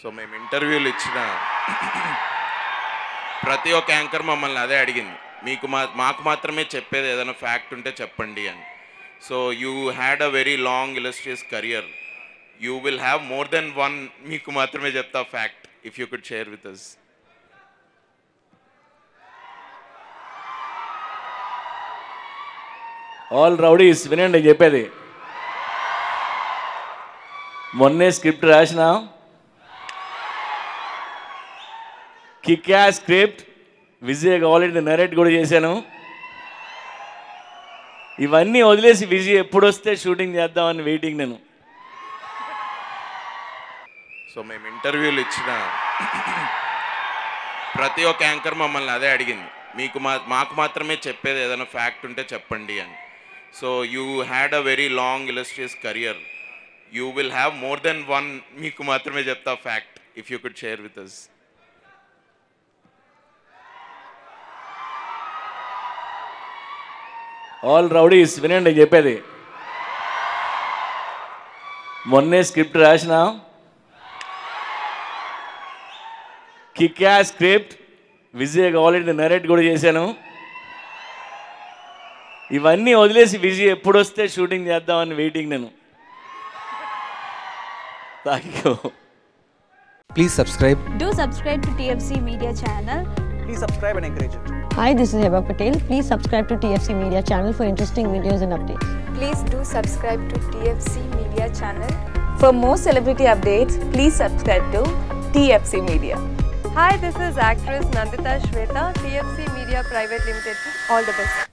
So మేము ఇంటర్వ్యూలు ఇచ్చిన ప్రతి ఒక్క యాంకర్ మమ్మల్ని అదే అడిగింది మీకు మా మాకు మాత్రమే చెప్పేది ఏదైనా ఫ్యాక్ట్ ఉంటే చెప్పండి అని so you had a very long illustrious career you will have more than one మీకు మాత్రమే చెప్తా fact if you could share with us all rowdies వినండి నేను చెప్పేది మొన్నే స్క్రిప్ట్ రాసిన కిక్యా స్క్రిప్ట్ విజయ్ ఆల్రెడీ నరేట్ కూడా చేశాను ఇవన్నీ వదిలేసి విజయ్ ఎప్పుడు వస్తే షూటింగ్ చేద్దామని వెయిటింగ్ నేను సో మేము ఇంటర్వ్యూలు ఇచ్చిన ప్రతి ఒక్క యాంకర్ మమ్మల్ని అదే అడిగింది మీకు మా మాకు మాత్రమే చెప్పేది ఏదైనా ఫ్యాక్ట్ ఉంటే చెప్పండి అని so you had a very long illustrious career you will have more than one మీకు మాత్రమే చెప్తా fact if you could share with us all rowdies వినండి నేను చెప్పేది మొన్నే స్క్రిప్ట్ రాసిన కిక్యా స్క్రిప్ట్ విజయ్ ఆల్రెడీ నరేట్ కూడా చేశాను ఇవన్నీ వదిలేసి విజయ్ ఎప్పుడు వస్తే షూటింగ్ చేద్దామని వెయిటింగ్ నేను thank you Please subscribe. Do subscribe to TFC Media channel. Please subscribe and encourage it. Hi, this is Heba Patel. Please subscribe to TFC Media channel for interesting videos and updates. Please do subscribe to TFC Media channel. For more celebrity updates, please subscribe to TFC Media. Hi, this is actress Nandita Shweta, TFC Media Private Limited. All the best.